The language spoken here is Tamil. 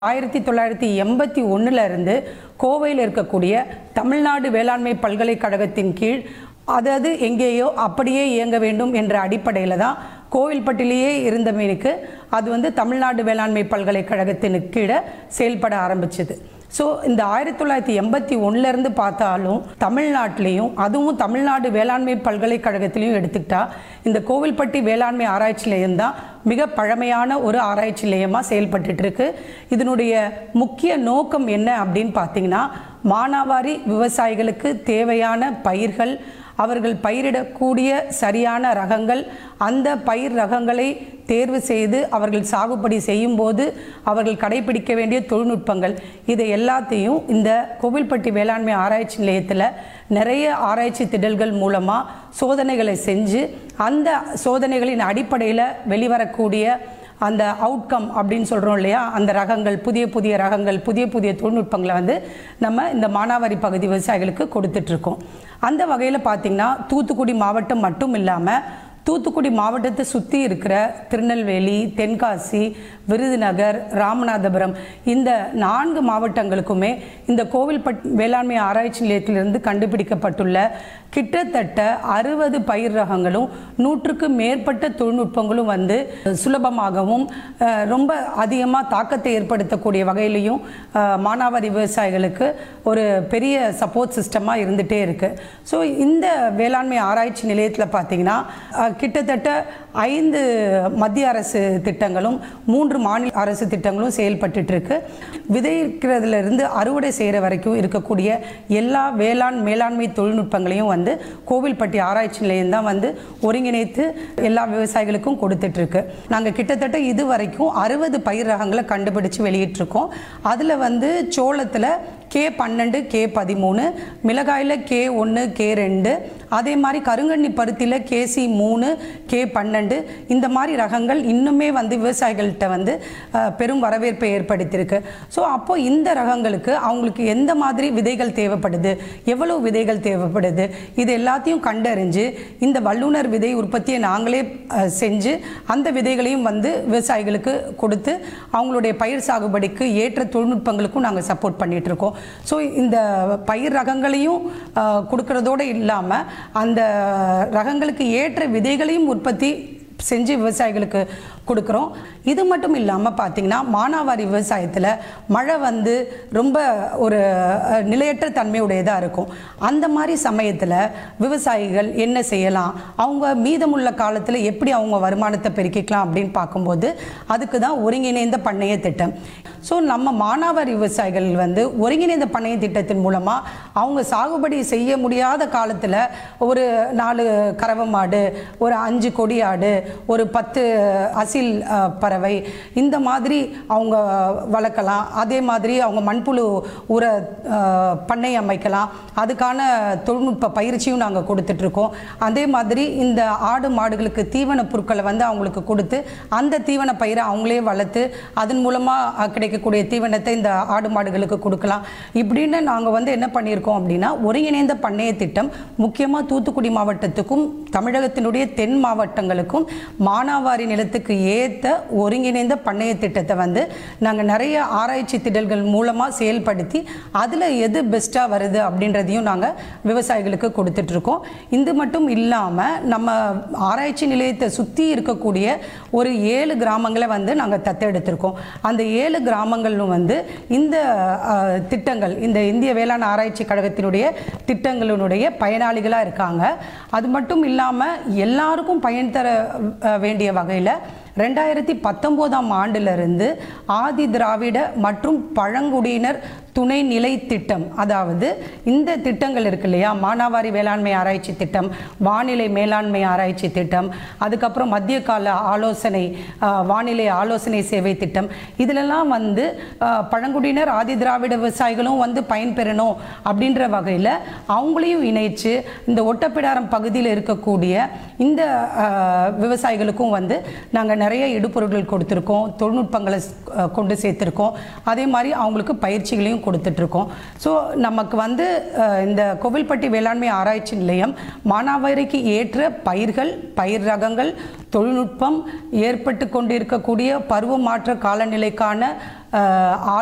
ஆயிரத்தி தொள்ளாயிரத்தி எண்பத்தி ஒன்றில் இருந்து கோவையில் இருக்கக்கூடிய தமிழ்நாடு வேளாண்மை பல்கலைக்கழகத்தின் கீழ் அதாவது எங்கேயோ அப்படியே இயங்க வேண்டும் என்ற அடிப்படையில் தான் கோவில்பட்டிலேயே இருந்தமைக்கு அது வந்து தமிழ்நாடு வேளாண்மை பல்கலைக்கழகத்தின் கீழே செயல்பட ஆரம்பிச்சது ஸோ இந்த ஆயிரத்தி தொள்ளாயிரத்தி எண்பத்தி ஒன்றுலேருந்து பார்த்தாலும் தமிழ்நாட்டிலையும் அதுவும் தமிழ்நாடு வேளாண்மை பல்கலைக்கழகத்திலையும் எடுத்துக்கிட்டா இந்த கோவில்பட்டி வேளாண்மை ஆராய்ச்சி நிலையம் தான் மிக பழமையான ஒரு ஆராய்ச்சி நிலையமாக செயல்பட்டுட்டு இருக்கு இதனுடைய முக்கிய நோக்கம் என்ன அப்படின்னு பார்த்தீங்கன்னா மானாவாரி விவசாயிகளுக்கு தேவையான பயிர்கள் அவர்கள் பயிரிடக்கூடிய சரியான ரகங்கள் அந்த பயிர் ரகங்களை தேர்வு செய்து அவர்கள் சாகுபடி செய்யும்போது அவர்கள் கடைபிடிக்க வேண்டிய தொழில்நுட்பங்கள் இதை எல்லாத்தையும் இந்த கோவில்பட்டி வேளாண்மை ஆராய்ச்சி நிலையத்தில் நிறைய ஆராய்ச்சி திடல்கள் மூலமாக சோதனைகளை செஞ்சு அந்த சோதனைகளின் அடிப்படையில் வெளிவரக்கூடிய அந்த அவுட்கம் அப்படின்னு சொல்கிறோம் இல்லையா அந்த ரகங்கள் புதிய புதிய ரகங்கள் புதிய புதிய தொழில்நுட்பங்களை வந்து நம்ம இந்த மானாவாரி பகுதி விவசாயிகளுக்கு கொடுத்துட்ருக்கோம் அந்த வகையில் பார்த்திங்கன்னா தூத்துக்குடி மாவட்டம் மட்டும் இல்லாமல் தூத்துக்குடி மாவட்டத்தை சுற்றி இருக்கிற திருநெல்வேலி தென்காசி விருதுநகர் ராமநாதபுரம் இந்த நான்கு மாவட்டங்களுக்குமே இந்த கோவில்பட் வேளாண்மை ஆராய்ச்சி நிலையத்திலிருந்து கண்டுபிடிக்கப்பட்டுள்ள கிட்டத்தட்ட அறுபது பயிர் ரகங்களும் நூற்றுக்கு மேற்பட்ட தொழில்நுட்பங்களும் வந்து சுலபமாகவும் அஹ், ரொம்ப அதிகமாக தாக்கத்தை ஏற்படுத்தக்கூடிய வகையிலையும் அஹ், மானாவாரி விவசாயிகளுக்கு ஒரு பெரிய சப்போர்ட் சிஸ்டமாக இருந்துகிட்டே இருக்குது ஸோ இந்த வேளாண்மை ஆராய்ச்சி நிலையத்தில் பார்த்தீங்கன்னா அஹ், கிட்டத்தட்ட ஐந்து மத்திய அரசு திட்டங்களும் மூன்று மாநில அரசு திட்டங்களும் செயல்பட்டுட்டு இருக்கு விதைக்கிறதுல இருந்து அறுவடை செய்கிற வரைக்கும் இருக்கக்கூடிய எல்லா வேளாண் மேலாண்மை தொழில்நுட்பங்களையும் வந்து கோவில்பட்டி ஆராய்ச்சி நிலையம் தான் வந்து ஒருங்கிணைத்து எல்லா விவசாயிகளுக்கும் கொடுத்துட்டு இருக்கு நாங்கள் கிட்டத்தட்ட இது வரைக்கும் அறுபது பயிர் ரகங்களை கண்டுபிடிச்சு வெளியிட்டிருக்கோம் அதில் வந்து சோளத்தில் கே பன்னெண்டு கே பதிமூணு மிளகாயில் கே ஒன்று கே ரெண்டு அதே மாதிரி கருங்கண்ணி பருத்தியில் கேசி மூணு கே பன்னெண்டு இந்த மாதிரி ரகங்கள் இன்னுமே வந்து விவசாயிகள்கிட்ட வந்து அஹ், பெரும் வரவேற்பை ஏற்படுத்தியிருக்கு ஸோ அப்போ இந்த ரகங்களுக்கு அவங்களுக்கு எந்த மாதிரி விதைகள் தேவைப்படுது எவ்வளவு விதைகள் தேவைப்படுது இது எல்லாத்தையும் கண்டறிஞ்சு இந்த வல்லுனர் விதை உற்பத்தியை நாங்களே அஹ், செஞ்சு அந்த விதைகளையும் வந்து விவசாயிகளுக்கு கொடுத்து அவங்களுடைய பயிர் சாகுபடிக்கு ஏற்ற தொழில்நுட்பங்களுக்கும் நாங்கள் சப்போர்ட் பண்ணிட்டு இருக்கோம் ஸோ இந்த பயிர் ரகங்களையும் அஹ், கொடுக்கறதோடு இல்லாமல் அந்த ரகங்களுக்கு ஏற்ற விதைகளையும் உற்பத்தி செஞ்சு விவசாயிகளுக்கு கொடுக்குறோம் இது மட்டும் இல்லாமல் பார்த்தீங்கன்னா மானாவாரி விவசாயத்தில் மழை வந்து ரொம்ப ஒரு அஹ், நிலையற்ற தன்மையுடையதாக இருக்கும் அந்த மாதிரி சமயத்தில் விவசாயிகள் என்ன செய்யலாம் அவங்க மீதமுள்ள காலத்தில் எப்படி அவங்க வருமானத்தை பெருக்கிக்கலாம் அப்படின்னு பார்க்கும்போது அதுக்கு தான் ஒருங்கிணைந்த பண்ணைய திட்டம் ஸோ நம்ம மானாவாரி விவசாயிகள் வந்து ஒருங்கிணைந்த பண்ணைய திட்டத்தின் மூலமாக அவங்க சாகுபடி செய்ய முடியாத காலத்தில் ஒரு நாலு கறவை மாடு ஒரு அஞ்சு கொடி ஆடு ஒரு பத்து அசில் அஹ், பறவை இந்த மாதிரி அவங்க வளர்க்கலாம் அதே மாதிரி அவங்க மண்புழு உர அஹ், பண்ணை அமைக்கலாம் அதுக்கான தொழில்நுட்ப பயிற்சியும் நாங்கள் கொடுத்துட்ருக்கோம் அதே மாதிரி இந்த ஆடு மாடுகளுக்கு தீவன பொருட்களை வந்து அவங்களுக்கு கொடுத்து அந்த தீவன பயிரை அவங்களே வளர்த்து அதன் மூலமாக கிடைக்கக்கூடிய தீவனத்தை இந்த ஆடு மாடுகளுக்கு கொடுக்கலாம் இப்படின்னு நாங்கள் வந்து என்ன பண்ணியிருக்கோம் அப்படின்னா ஒருங்கிணைந்த பண்ணைய திட்டம் முக்கியமாக தூத்துக்குடி மாவட்டத்துக்கும் தமிழகத்தினுடைய தென் மாவட்டங்களுக்கும் மானாவாரி நிலத்துக்கு ஏற்ற ஒருங்கிணைந்த பண்ணைய திட்டத்தை வந்து நாங்கள் நிறைய ஆராய்ச்சி திடல்கள் மூலமாக செயல்படுத்தி அதில் எது பெஸ்ட்டாக வருது அப்படின்றதையும் நாங்கள் விவசாயிகளுக்கு கொடுத்துட்ருக்கோம் இது மட்டும் இல்லாமல் நம்ம ஆராய்ச்சி நிலையத்தை சுற்றி இருக்கக்கூடிய ஒரு ஏழு கிராமங்களை வந்து நாங்கள் தத்தெடுத்திருக்கோம் அந்த ஏழு கிராமங்களும் வந்து இந்த அஹ், திட்டங்கள் இந்த இந்திய வேளாண் ஆராய்ச்சி கழகத்தினுடைய திட்டங்களினுடைய பயனாளிகளாக இருக்காங்க அது மட்டும் இல்லாமல் எல்லாருக்கும் பயன் தர அஹ், வேண்டிய வகையில் ரெண்டாயிரத்தி பத்தொம்போதாம் ஆண்டிலிருந்து ஆதி திராவிட மற்றும் பழங்குடியினர் துணைநிலை திட்டம் அதாவது இந்த திட்டங்கள் இருக்கு இல்லையா மானாவாரி வேளாண்மை ஆராய்ச்சி திட்டம் வானிலை மேலாண்மை ஆராய்ச்சி திட்டம் அதுக்கப்புறம் மத்திய கால ஆலோசனை ஆஹ், வானிலை ஆலோசனை சேவை திட்டம் இதிலெல்லாம் வந்து ஆஹ், பழங்குடியினர் ஆதி திராவிட விவசாயிகளும் வந்து பயன்பெறணும் அப்படின்ற வகையில் அவங்களையும் இணைச்சு இந்த ஒட்டப்பிடாரம் பகுதியில் இருக்கக்கூடிய இந்த ஆஹ், விவசாயிகளுக்கும் வந்து நாங்கள் நிறைய இடுபொருட்கள் கொடுத்துருக்கோம் தொழில்நுட்பங்களை ஆஹ், கொண்டு சேர்த்துருக்கோம் அதே மாதிரி அவங்களுக்கு பயிற்சிகளையும் கொடுத்துட்ருக்கோம் ஸோ நமக்கு வந்து அஹ், இந்த கோவில்பட்டி வேளாண்மை ஆராய்ச்சி நிலையம் மானாவாரிக்கு ஏற்ற பயிர்கள் பயிர் ரகங்கள் தொழில்நுட்பம் ஏற்பட்டு கொண்டிருக்கக்கூடிய பருவ மாற்ற காலநிலைக்கான அஹ்,